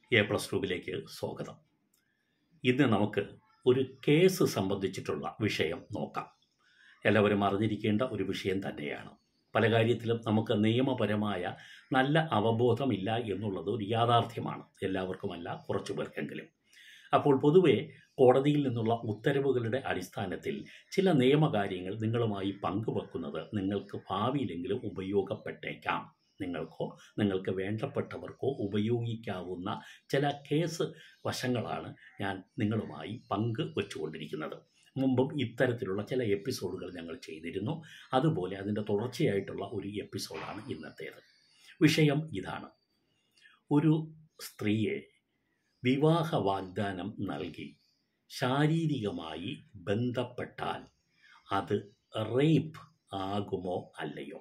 A plus ടുവിലേക്ക് സ്വാഗതം ഇന്ന് നമുക്ക് ഒരു കേസ് സംബന്ധിച്ചിട്ടുള്ള വിഷയം നോക്കാം എല്ലാവരും അറിഞ്ഞിരിക്കേണ്ട ഒരു വിഷയം തന്നെയാണ് പല കാര്യത്തിലും നമുക്ക് നിയമപരമായ നല്ല അവബോധമില്ല എന്നുള്ളത് ഒരു യാഥാർത്ഥ്യമാണ് എല്ലാവർക്കുമല്ല കുറച്ചു പേർക്കെങ്കിലും അപ്പോൾ പൊതുവെ കോടതിയിൽ നിന്നുള്ള ഉത്തരവുകളുടെ അടിസ്ഥാനത്തിൽ ചില നിയമകാര്യങ്ങൾ നിങ്ങളുമായി പങ്കുവെക്കുന്നത് നിങ്ങൾക്ക് ഭാവിയിലെങ്കിലും ഉപയോഗപ്പെട്ടേക്കാം നിങ്ങൾക്കോ നിങ്ങൾക്ക് വേണ്ടപ്പെട്ടവർക്കോ ഉപയോഗിക്കാവുന്ന ചില കേസ് വശങ്ങളാണ് ഞാൻ നിങ്ങളുമായി പങ്ക് വെച്ചുകൊണ്ടിരിക്കുന്നത് മുമ്പും ഇത്തരത്തിലുള്ള ചില എപ്പിസോഡുകൾ ഞങ്ങൾ ചെയ്തിരുന്നു അതുപോലെ അതിൻ്റെ തുടർച്ചയായിട്ടുള്ള ഒരു എപ്പിസോഡാണ് ഇന്നത്തേത് വിഷയം ഇതാണ് ഒരു സ്ത്രീയെ വിവാഹ വാഗ്ദാനം നൽകി ശാരീരികമായി ബന്ധപ്പെട്ടാൽ അത് റേപ്പ് ആകുമോ അല്ലയോ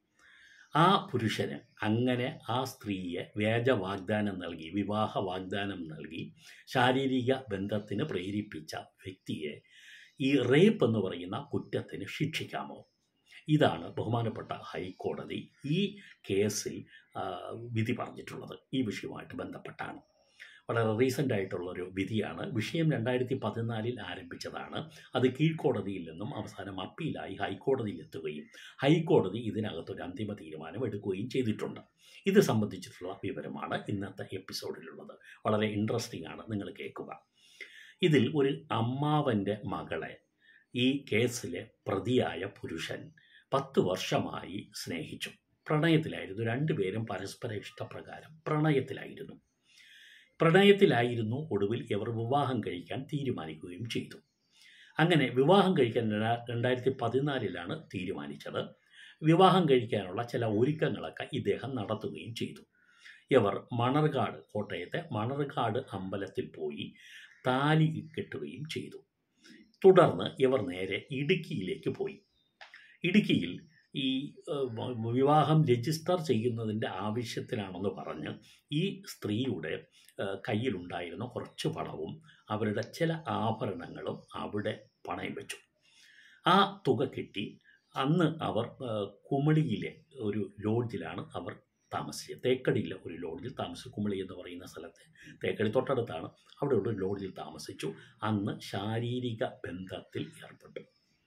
ആ പുരുഷന് അങ്ങനെ ആ സ്ത്രീയെ വ്യാജ വാഗ്ദാനം നൽകി വിവാഹ വാഗ്ദാനം നൽകി ശാരീരിക ബന്ധത്തിന് പ്രേരിപ്പിച്ച വ്യക്തിയെ ഈ റേപ്പ് എന്ന് പറയുന്ന കുറ്റത്തിന് ശിക്ഷിക്കാമോ ഇതാണ് ബഹുമാനപ്പെട്ട ഹൈക്കോടതി ഈ കേസിൽ ആ, വിധി പറഞ്ഞിട്ടുള്ളത് ഈ വിഷയവുമായിട്ട് ബന്ധപ്പെട്ടാണ് വളരെ റീസെൻ്റ് ആയിട്ടുള്ളൊരു വിധിയാണ് വിഷയം രണ്ടായിരത്തി പതിനാലിൽ ആരംഭിച്ചതാണ് അത് കീഴ്ക്കോടതിയിൽ നിന്നും അവസാനം അപ്പീലായി ഹൈക്കോടതിയിൽ എത്തുകയും ഹൈക്കോടതി ഇതിനകത്തൊരു അന്തിമ തീരുമാനം എടുക്കുകയും ചെയ്തിട്ടുണ്ട് ഇത് സംബന്ധിച്ചിട്ടുള്ള വിവരമാണ് ഇന്നത്തെ എപ്പിസോഡിലുള്ളത് വളരെ ഇൻട്രസ്റ്റിംഗ് ആണ് നിങ്ങൾ കേൾക്കുക ഇതിൽ ഒരു അമ്മാവൻ്റെ മകളെ ഈ കേസിലെ പ്രതിയായ പുരുഷൻ പത്ത് വർഷമായി സ്നേഹിച്ചു പ്രണയത്തിലായിരുന്നു രണ്ടുപേരും പരസ്പര ഇഷ്ടപ്രകാരം പ്രണയത്തിലായിരുന്നു പ്രണയത്തിലായിരുന്നു ഒടുവിൽ ഇവർ വിവാഹം കഴിക്കാൻ തീരുമാനിക്കുകയും ചെയ്തു അങ്ങനെ വിവാഹം കഴിക്കാൻ രണ്ടാ- രണ്ടായിരത്തി പതിനാലിലാണ് തീരുമാനിച്ചത് വിവാഹം കഴിക്കാനുള്ള ചില ഒരുക്കങ്ങളൊക്കെ ഇദ്ദേഹം നടത്തുകയും ചെയ്തു ഇവർ മണർകാട് കോട്ടയത്തെ മണർകാട് അമ്പലത്തിൽ പോയി താലി കെട്ടുകയും ചെയ്തു തുടർന്ന് ഇവർ നേരെ ഇടുക്കിയിലേക്ക് പോയി ഇടുക്കിയിൽ ഈ ഏഹ്, വ- വിവാഹം രജിസ്റ്റർ ചെയ്യുന്നതിൻ്റെ ആവശ്യത്തിനാണെന്ന് പറഞ്ഞ് ഈ സ്ത്രീയുടെ ഏഹ്, കയ്യിലുണ്ടായിരുന്ന കുറച്ച് പണവും അവരുടെ ചില ആഭരണങ്ങളും അവിടെ പണയം വെച്ചു ആ തുക കിട്ടി അന്ന് അവർ ഏഹ്, കുമളിയിലെ ഒരു ലോഡ്ജിലാണ് അവർ താമസിച്ചത് തേക്കടിയിലെ ഒരു ലോഡ്ജിൽ താമസിച്ചു കുമളി എന്ന് പറയുന്ന സ്ഥലത്ത് തേക്കടി തൊട്ടടുത്താണ് അവിടെ ഒരു ലോഡ്ജിൽ താമസിച്ചു അന്ന് ശാരീരിക ബന്ധത്തിൽ ഏർപ്പെട്ടു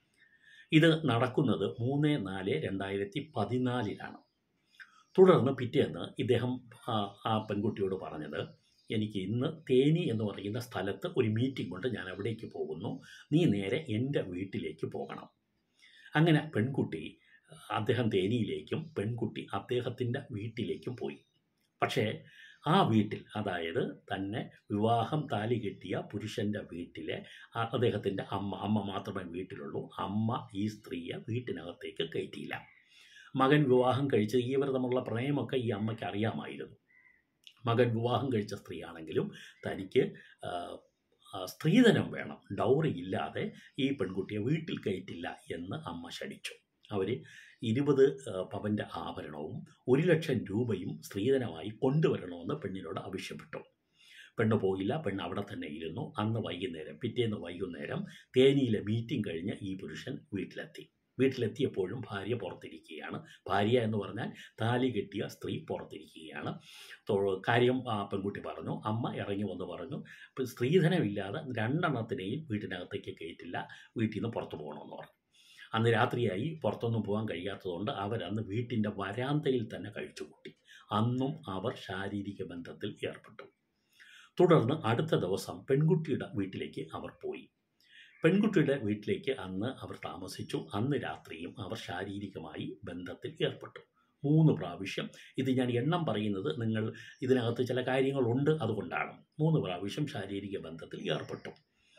ഇത് നടക്കുന്നത് മൂന്ന് നാല് രണ്ടായിരത്തി പതിനാലിലാണ് തുടർന്ന് പിറ്റേന്ന് ഇദ്ദേഹം ആ, ആ പെൺകുട്ടിയോട് പറഞ്ഞത് എനിക്ക് ഇന്ന് തേനി എന്ന് പറയുന്ന സ്ഥലത്ത് ഒരു മീറ്റിംഗ് ഉണ്ട് ഞാൻ അവിടേക്ക് പോകുന്നു നീ നേരെ എൻ്റെ വീട്ടിലേക്ക് പോകണം അങ്ങനെ പെൺകുട്ടി അദ്ദേഹം തേനിയിലേക്കും പെൺകുട്ടി അദ്ദേഹത്തിൻ്റെ വീട്ടിലേക്കും പോയി പക്ഷേ ആ വീട്ടിൽ അതായത് തന്നെ വിവാഹം താലി കെട്ടിയ പുരുഷൻ്റെ വീട്ടിലെ ആ അദ്ദേഹത്തിൻ്റെ അമ്മ അമ്മ മാത്രമേ വീട്ടിലുള്ളൂ അമ്മ ഈ സ്ത്രീയെ വീട്ടിനകത്തേക്ക് കയറ്റിയില്ല മകൻ വിവാഹം കഴിച്ച് ഇവർ തമ്മിലുള്ള പ്രണയമൊക്കെ ഈ അമ്മയ്ക്ക് അറിയാമായിരുന്നു മകൻ വിവാഹം കഴിച്ച സ്ത്രീയാണെങ്കിലും തനിക്ക് ആ, ആ, സ്ത്രീധനം വേണം ഡൗറി ഇല്ലാതെ ഈ പെൺകുട്ടിയെ വീട്ടിൽ കയറ്റില്ല എന്ന് അമ്മ ശടിച്ചു അവർ ഇരുപത് പവൻ്റെ ആഭരണവും ഒരു ലക്ഷം രൂപയും സ്ത്രീധനമായി കൊണ്ടുവരണമെന്ന് പെണ്ണിനോട് ആവശ്യപ്പെട്ടു പെണ്ണ് പോയില്ല പെണ്ണ് അവിടെ തന്നെ ഇരുന്നു അന്ന് വൈകുന്നേരം പിറ്റേന്ന് വൈകുന്നേരം തേനിയിലെ മീറ്റിംഗ് കഴിഞ്ഞ് ഈ പുരുഷൻ വീട്ടിലെത്തി വീട്ടിലെത്തിയപ്പോഴും ഭാര്യ പുറത്തിരിക്കുകയാണ് ഭാര്യ എന്ന് പറഞ്ഞാൽ താലി കെട്ടിയ സ്ത്രീ പുറത്തിരിക്കുകയാണ് തൊ- കാര്യം ആ പെൺകുട്ടി പറഞ്ഞു അമ്മ ഇറങ്ങി വന്ന് പറഞ്ഞു ഇപ്പം സ്ത്രീധനമില്ലാതെ രണ്ടെണ്ണത്തിനെയും വീട്ടിനകത്തേക്ക് കയറ്റില്ല വീട്ടിൽ നിന്ന് പുറത്തു പോകണമെന്ന് പറഞ്ഞു അന്ന് രാത്രിയായി പുറത്തൊന്നും പോകാൻ കഴിയാത്തതുകൊണ്ട് അവരന്ന് വീട്ടിൻ്റെ വരാന്തയിൽ തന്നെ കഴിച്ചുകൂട്ടി അന്നും അവർ ശാരീരിക ബന്ധത്തിൽ ഏർപ്പെട്ടു തുടർന്ന് അടുത്ത ദിവസം പെൺകുട്ടിയുടെ വീട്ടിലേക്ക് അവർ പോയി പെൺകുട്ടിയുടെ വീട്ടിലേക്ക് അന്ന് അവർ താമസിച്ചു അന്ന് രാത്രിയും അവർ ശാരീരികമായി ബന്ധത്തിൽ ഏർപ്പെട്ടു മൂന്ന് പ്രാവശ്യം ഇത് ഞാൻ എണ്ണം പറയുന്നത് നിങ്ങൾ ഇതിനകത്ത് ചില കാര്യങ്ങളുണ്ട് അതുകൊണ്ടാണ് മൂന്ന് പ്രാവശ്യം ശാരീരിക ബന്ധത്തിൽ ഏർപ്പെട്ടു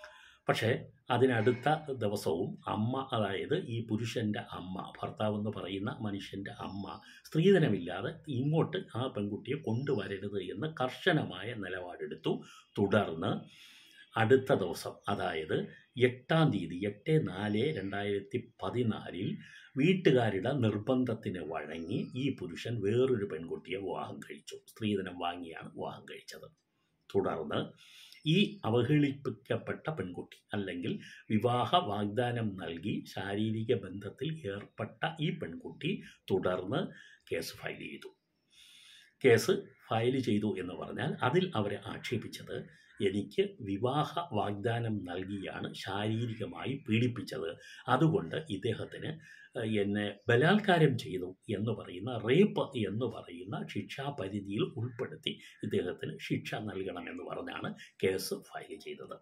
പക്ഷേ അതിനടുത്ത ദിവസവും അമ്മ അതായത് ഈ പുരുഷൻ്റെ അമ്മ ഭർത്താവ് എന്ന് പറയുന്ന മനുഷ്യൻ്റെ അമ്മ സ്ത്രീധനമില്ലാതെ ഇങ്ങോട്ട് ആ പെൺകുട്ടിയെ കൊണ്ടുവരരുത് എന്ന് കർശനമായ നിലപാടെടുത്തു തുടർന്ന് അടുത്ത ദിവസം അതായത് എട്ടാം തീയതി എട്ട് നാല് രണ്ടായിരത്തി പതിനാലിൽ വീട്ടുകാരുടെ നിർബന്ധത്തിന് വഴങ്ങി ഈ പുരുഷൻ വേറൊരു പെൺകുട്ടിയെ വിവാഹം കഴിച്ചു സ്ത്രീധനം വാങ്ങിയാണ് വിവാഹം കഴിച്ചത് തുടർന്ന് ഈ അവഹേളിപ്പിക്കപ്പെട്ട പെൺകുട്ടി അല്ലെങ്കിൽ വിവാഹ വാഗ്ദാനം നൽകി ശാരീരിക ബന്ധത്തിൽ ഏർപ്പെട്ട ഈ പെൺകുട്ടി തുടർന്ന് കേസ് ഫയൽ ചെയ്തു കേസ് ഫയൽ ചെയ്തു എന്ന് പറഞ്ഞാൽ അതിൽ അവരെ ആക്ഷേപിച്ചത് എനിക്ക് വിവാഹ വാഗ്ദാനം നൽകിയാണ് ശാരീരികമായി പീഡിപ്പിച്ചത് അതുകൊണ്ട് ഇദ്ദേഹത്തിന് ഏഹ്, എന്നെ ബലാത്കാരം ചെയ്തു എന്ന് പറയുന്ന റേപ്പ് എന്ന് പറയുന്ന ശിക്ഷാപരിധിയിൽ ഉൾപ്പെടുത്തി ഇദ്ദേഹത്തിന് ശിക്ഷ നൽകണമെന്ന് പറഞ്ഞാണ് കേസ് ഫയൽ ചെയ്തത്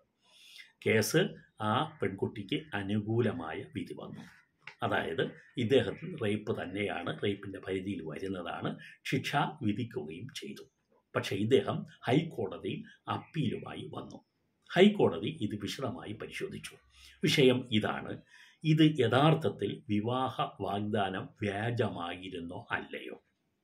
കേസ് ആ പെൺകുട്ടിക്ക് അനുകൂലമായ വിധി വന്നു അതായത് ഇദ്ദേഹത്തിന് റേപ്പ് തന്നെയാണ് റേപ്പിൻ്റെ പരിധിയിൽ വരുന്നതാണ് ശിക്ഷ വിധിക്കുകയും ചെയ്തു പക്ഷേ ഇദ്ദേഹം ഹൈക്കോടതിയിൽ അപ്പീലുമായി വന്നു ഹൈക്കോടതി ഇത് വിശദമായി പരിശോധിച്ചു വിഷയം ഇതാണ് ഇത് യഥാർത്ഥത്തിൽ വിവാഹ വാഗ്ദാനം വ്യാജമായിരുന്നോ അല്ലയോ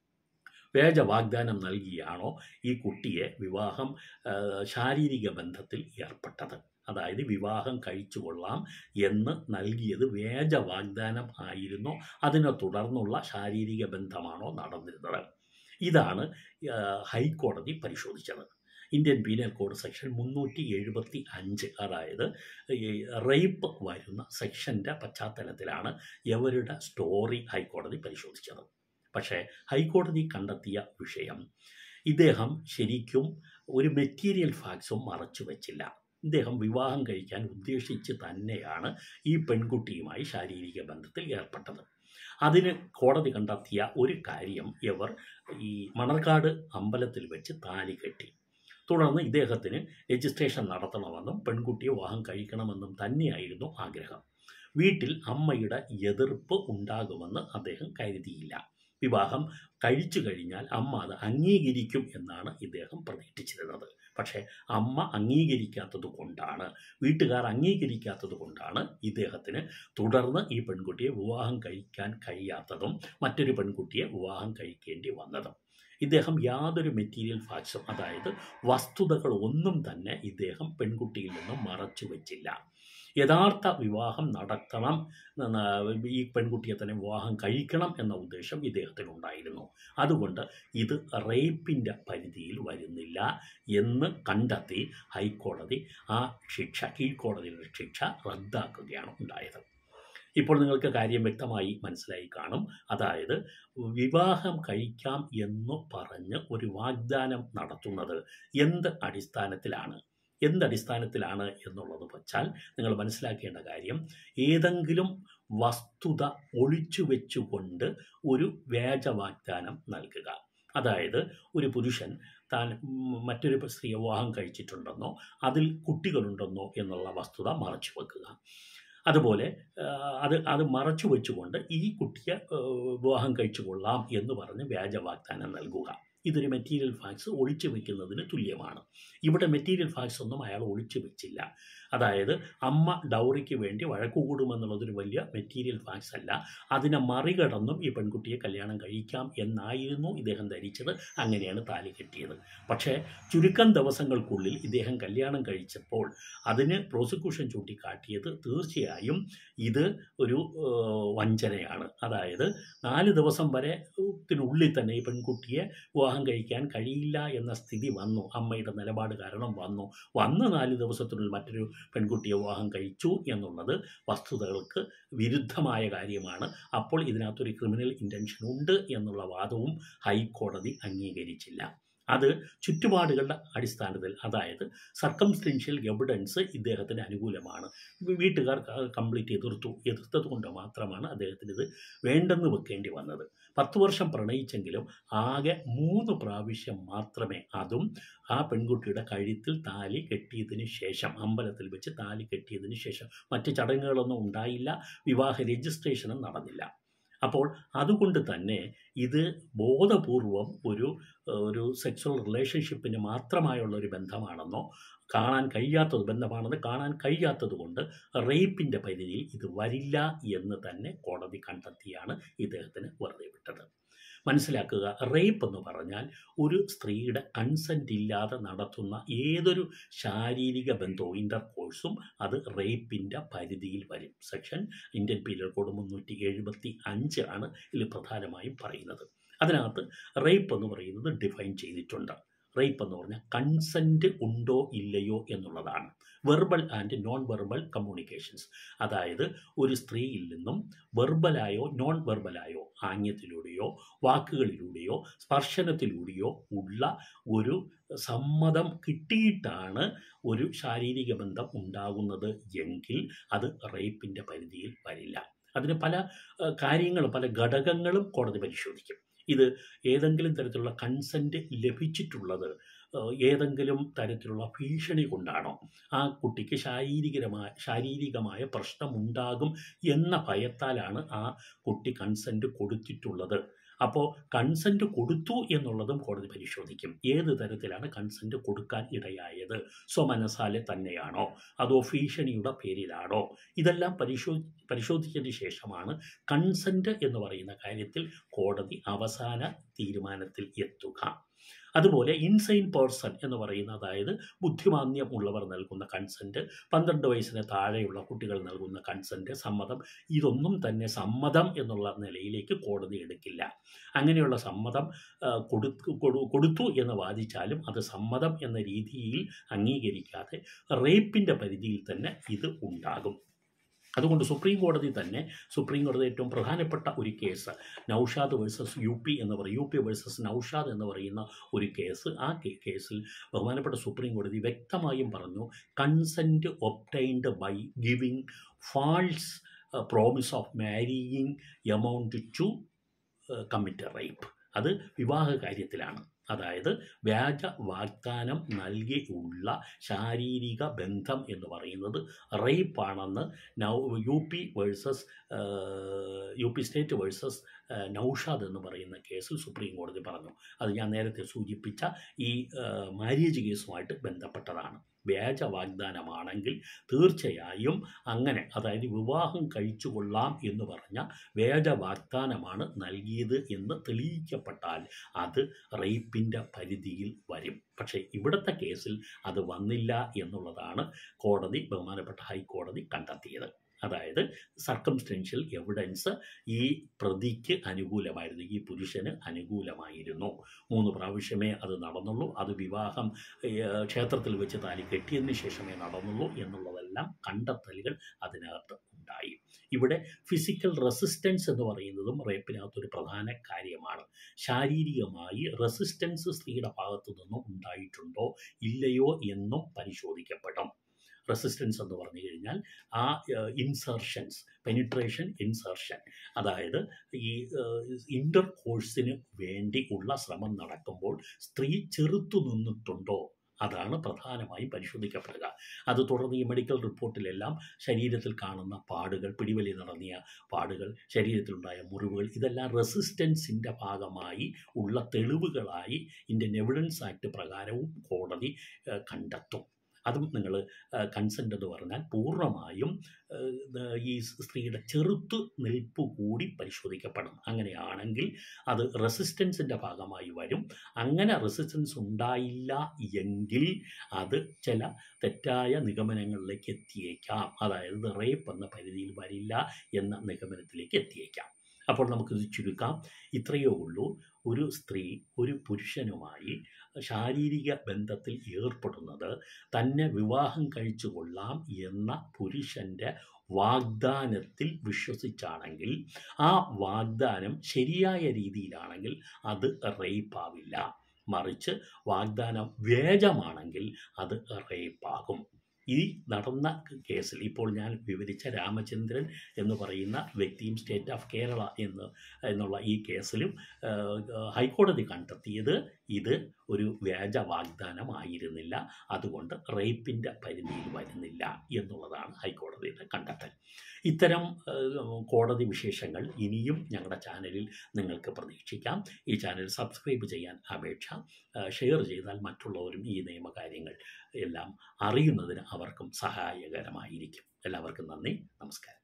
വ്യാജ വാഗ്ദാനം നൽകിയാണോ ഈ കുട്ടിയെ വിവാഹം ആ, ശാരീരിക ബന്ധത്തിൽ ഏർപ്പെട്ടത് അതായത് വിവാഹം കഴിച്ചു കൊള്ളാം എന്ന് നൽകിയത് വ്യാജ വാഗ്ദാനം ആയിരുന്നോ അതിനെ തുടർന്നുള്ള ശാരീരിക ബന്ധമാണോ നടന്നിരുന്നത് ഇതാണ് ആ, ഹൈക്കോടതി പരിശോധിച്ചത് ഇന്ത്യൻ പീനൽ കോഡ് സെക്ഷൻ മുന്നൂറ്റി എഴുപത്തി അഞ്ച് അതായത് ഈ റേപ്പ് വരുന്ന സെക്ഷൻ്റെ പശ്ചാത്തലത്തിലാണ് ഇവരുടെ സ്റ്റോറി ഹൈക്കോടതി പരിശോധിച്ചത് പക്ഷേ ഹൈക്കോടതി കണ്ടെത്തിയ വിഷയം ഇദ്ദേഹം ശരിക്കും ഒരു മെറ്റീരിയൽ ഫാക്ട്സും മറച്ചു വച്ചില്ല ഇദ്ദേഹം വിവാഹം കഴിക്കാൻ ഉദ്ദേശിച്ച് തന്നെയാണ് ഈ പെൺകുട്ടിയുമായി ശാരീരിക ബന്ധത്തിൽ ഏർപ്പെട്ടത് അതിന് കോടതി കണ്ടെത്തിയ ഒരു കാര്യം ഇവർ ഈ മണർക്കാട് അമ്പലത്തിൽ വെച്ച് താലി കെട്ടി തുടർന്ന് ഇദ്ദേഹത്തിന് രജിസ്ട്രേഷൻ നടത്തണമെന്നും പെൺകുട്ടിയെ വിവാഹം കഴിക്കണമെന്നും തന്നെയായിരുന്നു ആഗ്രഹം വീട്ടിൽ അമ്മയുടെ എതിർപ്പ് ഉണ്ടാകുമെന്ന് അദ്ദേഹം കരുതിയില്ല വിവാഹം കഴിച്ചു കഴിഞ്ഞാൽ അമ്മ അത് അംഗീകരിക്കും എന്നാണ് ഇദ്ദേഹം പ്രതീക്ഷിച്ചിരുന്നത് പക്ഷേ അമ്മ അംഗീകരിക്കാത്തത് കൊണ്ടാണ് വീട്ടുകാർ അംഗീകരിക്കാത്തത് കൊണ്ടാണ് ഇദ്ദേഹത്തിന് തുടർന്ന് ഈ പെൺകുട്ടിയെ വിവാഹം കഴിക്കാൻ കഴിയാത്തതും മറ്റൊരു പെൺകുട്ടിയെ വിവാഹം കഴിക്കേണ്ടി വന്നതും ഇദ്ദേഹം യാതൊരു മെറ്റീരിയൽ ഫാക്ട്സും അതായത് വസ്തുതകൾ ഒന്നും തന്നെ ഇദ്ദേഹം പെൺകുട്ടിയിൽ നിന്നും മറച്ചു വെച്ചില്ല യഥാർത്ഥ വിവാഹം നടത്തണം എന്ന ഈ പെൺകുട്ടിയെ തന്നെ വിവാഹം കഴിക്കണം എന്ന ഉദ്ദേശം ഇദ്ദേഹത്തിനുണ്ടായിരുന്നു അതുകൊണ്ട് ഇത് റേപ്പിൻ്റെ പരിധിയിൽ വരുന്നില്ല എന്ന് കണ്ടെത്തി ഹൈക്കോടതി ആ ശിക്ഷ കീഴ്ക്കോടതിയുടെ ശിക്ഷ റദ്ദാക്കുകയാണ് ഉണ്ടായത് ഇപ്പോൾ നിങ്ങൾക്ക് കാര്യം വ്യക്തമായി മനസ്സിലായി കാണും അതായത് വിവാഹം കഴിക്കാം എന്ന് പറഞ്ഞ് ഒരു വാഗ്ദാനം നടത്തുന്നത് എന്ത് അടിസ്ഥാനത്തിലാണ് എന്ത് അടിസ്ഥാനത്തിലാണ് എന്നുള്ളത് വച്ചാൽ നിങ്ങൾ മനസ്സിലാക്കേണ്ട കാര്യം ഏതെങ്കിലും വസ്തുത ഒളിച്ചു വെച്ചുകൊണ്ട് ഒരു വ്യാജ വാഗ്ദാനം നൽകുക അതായത് ഒരു പുരുഷൻ താൻ ഉം, മറ്റൊരു സ്ത്രീയെ വിവാഹം കഴിച്ചിട്ടുണ്ടെന്നോ അതിൽ കുട്ടികളുണ്ടെന്നോ എന്നുള്ള വസ്തുത മറച്ചു വെക്കുക അതുപോലെ ആ, അത് അത് മറച്ചു വെച്ചുകൊണ്ട് ഈ കുട്ടിയെ ആ, വിവാഹം കഴിച്ചു കൊള്ളാം എന്ന് പറഞ്ഞ് വ്യാജ വാഗ്ദാനം നൽകുക ഇതൊരു മെറ്റീരിയൽ ഫാക്ട്സ് ഒളിച്ചു വെക്കുന്നതിന് തുല്യമാണ് ഇവിടെ മെറ്റീരിയൽ ഫാക്ട്സ് ഒന്നും അയാൾ ഒളിച്ചു വെച്ചില്ല അതായത് അമ്മ ഡൗറിക്ക് വേണ്ടി വഴക്കുകൂടുമെന്നുള്ളതൊരു വലിയ മെറ്റീരിയൽ ഫാക്ട്സ് അല്ല അതിനെ മറികടന്നും ഈ പെൺകുട്ടിയെ കല്യാണം കഴിക്കാം എന്നായിരുന്നു ഇദ്ദേഹം ധരിച്ചത് അങ്ങനെയാണ് താലി കെട്ടിയത് പക്ഷേ ചുരുക്കം ദിവസങ്ങൾക്കുള്ളിൽ ഇദ്ദേഹം കല്യാണം കഴിച്ചപ്പോൾ അതിന് പ്രോസിക്യൂഷൻ ചൂണ്ടിക്കാട്ടിയത് തീർച്ചയായും ഇത് ഒരു ഏഹ്, വഞ്ചനയാണ് അതായത് നാല് ദിവസം വരെ ത്തിനുള്ളിൽ തന്നെ ഈ പെൺകുട്ടിയെ വിവാഹം കഴിക്കാൻ കഴിയില്ല എന്ന സ്ഥിതി വന്നു അമ്മയുടെ നിലപാട് കാരണം വന്നു വന്ന നാല് ദിവസത്തിനുള്ളിൽ മറ്റൊരു പെൺകുട്ടിയെ വിവാഹം കഴിച്ചു എന്നുള്ളത് വസ്തുതകൾക്ക് വിരുദ്ധമായ കാര്യമാണ് അപ്പോൾ ഇതിനകത്തൊരു ക്രിമിനൽ ഇൻറ്റൻഷൻ ഉണ്ട് എന്നുള്ള വാദവും ഹൈക്കോടതി അംഗീകരിച്ചില്ല അത് ചുറ്റുപാടുകളുടെ അടിസ്ഥാനത്തിൽ അതായത് സർക്കംസ്റ്റൻഷ്യൽ എവിഡൻസ് ഇദ്ദേഹത്തിന് അനുകൂലമാണ് വി- വീട്ടുകാർ കംപ്ലീറ്റ് എതിർത്തു എതിർത്തത് കൊണ്ട് മാത്രമാണ് അദ്ദേഹത്തിന് ഇത് വേണ്ടെന്ന് വെക്കേണ്ടി വന്നത് പത്ത് വർഷം പ്രണയിച്ചെങ്കിലും ആകെ മൂന്ന് പ്രാവശ്യം മാത്രമേ അതും ആ പെൺകുട്ടിയുടെ കഴുത്തിൽ താലി കെട്ടിയതിന് ശേഷം അമ്പലത്തിൽ വെച്ച് താലി കെട്ടിയതിന് ശേഷം മറ്റ് ചടങ്ങുകളൊന്നും ഉണ്ടായില്ല വിവാഹ രജിസ്ട്രേഷനും നടന്നില്ല അപ്പോൾ അതുകൊണ്ട് തന്നെ ഇത് ബോധപൂർവം ഒരു ഒരു സെക്സ്വൽ റിലേഷൻഷിപ്പിന് മാത്രമായുള്ള ഒരു ബന്ധമാണെന്നോ കാണാൻ കഴിയാത്തത് ബന്ധമാണെന്ന് കാണാൻ കഴിയാത്തത് കൊണ്ട് റേപ്പിൻ്റെ പരിധിയിൽ ഇത് വരില്ല എന്ന് തന്നെ കോടതി കണ്ടെത്തിയാണ് ഇദ്ദേഹത്തിന് വെറുതെ വിട്ടത് മനസ്സിലാക്കുക റേപ്പ് എന്ന് പറഞ്ഞാൽ ഒരു സ്ത്രീയുടെ കൺസെൻറ്റ് ഇല്ലാതെ നടത്തുന്ന ഏതൊരു ശാരീരിക ബന്ധവും ഇൻ്റർ കോഴ്സും അത് റേപ്പിൻ്റെ പരിധിയിൽ വരും സെക്ഷൻ ഇന്ത്യൻ പീനൽ കോഡ് മുന്നൂറ്റി എഴുപത്തി അഞ്ച് ആണ് ഇതിൽ പ്രധാനമായും പറയുന്നത് അതിനകത്ത് റേപ്പ് എന്ന് പറയുന്നത് ഡിഫൈൻ ചെയ്തിട്ടുണ്ട് റേപ്പ് എന്ന് പറഞ്ഞാൽ കൺസെൻറ്റ് ഉണ്ടോ ഇല്ലയോ എന്നുള്ളതാണ് verbal and non verbal communications അതായത് ഒരു സ്ത്രീയിൽ നിന്നും വെർബലായോ നോൺ വെർബലായോ ആംഗ്യത്തിലൂടെയോ വാക്കുകളിലൂടെയോ സ്പർശനത്തിലൂടെയോ ഉള്ള ഒരു സമ്മതം കിട്ടിയിട്ടാണ് ഒരു ശാരീരിക ബന്ധം ഉണ്ടാകുന്നത് എങ്കിൽ അത് റേപ്പിൻ്റെ പരിധിയിൽ വരില്ല അതിന് പല ഏഹ്, കാര്യങ്ങളും പല ഘടകങ്ങളും കോടതി പരിശോധിക്കും ഇത് ഏതെങ്കിലും തരത്തിലുള്ള കൺസെൻറ്റ് ലഭിച്ചിട്ടുള്ളത് ഏഹ്, ഏതെങ്കിലും തരത്തിലുള്ള ഭീഷണി കൊണ്ടാണോ ആ കുട്ടിക്ക് ശാരീരികമായ ശാരീരികമായ പ്രശ്നമുണ്ടാകും എന്ന ഭയത്താലാണ് ആ കുട്ടി കൺസെൻറ്റ് കൊടുത്തിട്ടുള്ളത് അപ്പോൾ കൺസെൻറ്റ് കൊടുത്തു എന്നുള്ളതും കോടതി പരിശോധിക്കും ഏത് തരത്തിലാണ് കൺസെൻറ്റ് കൊടുക്കാൻ ഇടയായത് സ്വമനസാലെ തന്നെയാണോ അതോ ഭീഷണിയുടെ പേരിലാണോ ഇതെല്ലാം പരിശോ പരിശോധിച്ചതിന് ശേഷമാണ് കൺസെൻറ്റ് എന്ന് പറയുന്ന കാര്യത്തിൽ കോടതി അവസാന തീരുമാനത്തിൽ എത്തുക അതുപോലെ ഇൻസൈൻ പേഴ്സൺ എന്ന് പറയുന്ന അതായത് ബുദ്ധിമാന്യം ഉള്ളവർ നൽകുന്ന കൺസെൻറ്റ് പന്ത്രണ്ട് വയസ്സിന് താഴെയുള്ള കുട്ടികൾ നൽകുന്ന കൺസെൻറ്റ് സമ്മതം ഇതൊന്നും തന്നെ സമ്മതം എന്നുള്ള നിലയിലേക്ക് കോടതി എടുക്കില്ല അങ്ങനെയുള്ള സമ്മതം ആ, കൊടുത്തു കൊടു- കൊടുത്തു എന്ന് വാദിച്ചാലും അത് സമ്മതം എന്ന രീതിയിൽ അംഗീകരിക്കാതെ റേപ്പിൻ്റെ പരിധിയിൽ തന്നെ ഇത് ഉണ്ടാകും അതുകൊണ്ട് സുപ്രീം കോടതി തന്നെ സുപ്രീം കോടതി ഏറ്റവും പ്രധാനപ്പെട്ട ഒരു case Naushad versus U P എന്ന് പറയും യു പി വേഴ്സസ് നൗഷാദ് എന്ന് പറയുന്ന ഒരു കേസ് ആ കേ- കേസിൽ ബഹുമാനപ്പെട്ട സുപ്രീം കോടതി വ്യക്തമായും പറഞ്ഞു consent obtained by giving false promise of marrying amount to commit rape അത് വിവാഹ കാര്യത്തിലാണ് അതായത് വ്യാജ വാഗ്ദാനം നൽകിയുള്ള ശാരീരിക ബന്ധം എന്ന് പറയുന്നത് റേപ്പാണെന്ന് now U P versus U P state versus Naushad എന്ന് പറയുന്ന കേസിൽ സുപ്രീം കോടതി പറഞ്ഞു അത് ഞാൻ നേരത്തെ സൂചിപ്പിച്ച ഈ മാര്യേജ് കേസുമായിട്ട് ബന്ധപ്പെട്ടതാണ് വ്യാജ വാഗ്ദാനമാണെങ്കിൽ തീർച്ചയായും അങ്ങനെ അതായത് വിവാഹം കഴിച്ചു കൊള്ളാം എന്ന് പറഞ്ഞ വ്യാജ വാഗ്ദാനമാണ് നൽകിയത് എന്ന് തെളിയിക്കപ്പെട്ടാൽ അത് റേപ്പിൻ്റെ പരിധിയിൽ വരും പക്ഷേ ഇവിടുത്തെ കേസിൽ അത് വന്നില്ല എന്നുള്ളതാണ് കോടതി ബഹുമാനപ്പെട്ട ഹൈക്കോടതി കണ്ടെത്തിയത് അതായത് സർക്കംസ്റ്റൻഷ്യൽ എവിഡൻസ് ഈ പ്രതിക്ക് അനുകൂലമായിരുന്നു ഈ പുരുഷന് അനുകൂലമായിരുന്നു മൂന്ന് പ്രാവശ്യമേ അത് നടന്നുള്ളൂ അത് വിവാഹം ഏഹ്, ക്ഷേത്രത്തിൽ വെച്ച് താലി കെട്ടിയതിന് ശേഷമേ നടന്നുള്ളൂ എന്നുള്ളതെല്ലാം കണ്ടെത്തലുകൾ അതിനകത്ത് ഉണ്ടായി ഇവിടെ ഫിസിക്കൽ റെസിസ്റ്റൻസ് എന്ന് പറയുന്നതും റേപ്പിനകത്തൊരു പ്രധാന കാര്യമാണ് ശാരീരികമായി റെസിസ്റ്റൻസ് സ്ത്രീയുടെ ഭാഗത്തു നിന്നും ഉണ്ടായിട്ടുണ്ടോ ഇല്ലയോ എന്നും പരിശോധിക്കപ്പെടും റെസിസ്റ്റൻസ് എന്ന് പറഞ്ഞു കഴിഞ്ഞാൽ ആ ഇൻസർഷൻസ് പെനിട്രേഷൻ ഇൻസർഷൻ അതായത് ഈ ഇൻ്റർ കോഴ്സിന് വേണ്ടി ഉള്ള ശ്രമം നടക്കുമ്പോൾ സ്ത്രീ ചെറുത്തു നിന്നിട്ടുണ്ടോ അതാണ് പ്രധാനമായും പരിശോധിക്കപ്പെടുക അത് തുടർന്ന് ഈ മെഡിക്കൽ റിപ്പോർട്ടിലെല്ലാം ശരീരത്തിൽ കാണുന്ന പാടുകൾ പിടിവലി നടന്നിയ പാടുകൾ ശരീരത്തിലുണ്ടായ മുറിവുകൾ ഇതെല്ലാം റെസിസ്റ്റൻസിൻ്റെ ഭാഗമായി ഉള്ള തെളിവുകളായി ഇന്ത്യൻ എവിഡൻസ് ആക്ട് പ്രകാരവും കോടതി ഏഹ്, കണ്ടെത്തും അതും നിങ്ങൾ കൺസെൻ്റ് എന്ന് പറഞ്ഞാൽ പൂർണ്ണമായും ഏഹ്, ഈ സ്ത്രീയുടെ ചെറുത്ത് നിൽപ്പ് കൂടി പരിശോധിക്കപ്പെടണം അങ്ങനെയാണെങ്കിൽ അത് റെസിസ്റ്റൻസിൻ്റെ ഭാഗമായി വരും അങ്ങനെ റെസിസ്റ്റൻസ് ഉണ്ടായില്ല എങ്കിൽ അത് ചില തെറ്റായ നിഗമനങ്ങളിലേക്ക് എത്തിയേക്കാം അതായത് റേപ്പ് എന്ന പരിധിയിൽ വരില്ല എന്ന നിഗമനത്തിലേക്ക് എത്തിയേക്കാം അപ്പോൾ നമുക്കിത് ചുരുക്കാം ഇത്രയേ ഉള്ളൂ ഒരു സ്ത്രീ ഒരു പുരുഷനുമായി ശാരീരിക ബന്ധത്തിൽ ഏർപ്പെടുന്നത് തന്നെ വിവാഹം കഴിച്ചു കൊള്ളാം എന്ന പുരുഷൻ്റെ വാഗ്ദാനത്തിൽ വിശ്വസിച്ചാണെങ്കിൽ ആ വാഗ്ദാനം ശരിയായ രീതിയിലാണെങ്കിൽ അത് റേപ്പാവില്ല മറിച്ച് വാഗ്ദാനം വ്യാജമാണെങ്കിൽ അത് റേപ്പാകും ഈ നടന്ന കേസിൽ ഇപ്പോൾ ഞാൻ വിവരിച്ച രാമചന്ദ്രൻ എന്ന് പറയുന്ന വ്യക്തിയും സ്റ്റേറ്റ് ഓഫ് കേരള എന്ന് എന്നുള്ള ഈ കേസിലും ഏഹ്, ഹൈക്കോടതി കണ്ടെത്തിയത് ഇത് ഒരു വ്യാജ വാഗ്ദാനമായിരുന്നില്ല അതുകൊണ്ട് റേപ്പിൻ്റെ പരിധിയിൽ വരുന്നില്ല എന്നുള്ളതാണ് ഹൈക്കോടതിയുടെ കണ്ടെത്തൽ ഇത്തരം ഏഹ്, കോടതി വിശേഷങ്ങൾ ഇനിയും ഞങ്ങളുടെ ചാനലിൽ നിങ്ങൾക്ക് പ്രതീക്ഷിക്കാം ഈ ചാനൽ സബ്സ്ക്രൈബ് ചെയ്യാൻ അപേക്ഷ ഏഹ്, ഷെയർ ചെയ്താൽ മറ്റുള്ളവരും ഈ നിയമകാര്യങ്ങൾ എല്ലാം അറിയുന്നതിന് അവർക്കും സഹായകരമായിരിക്കും എല്ലാവർക്കും നന്ദി നമസ്കാരം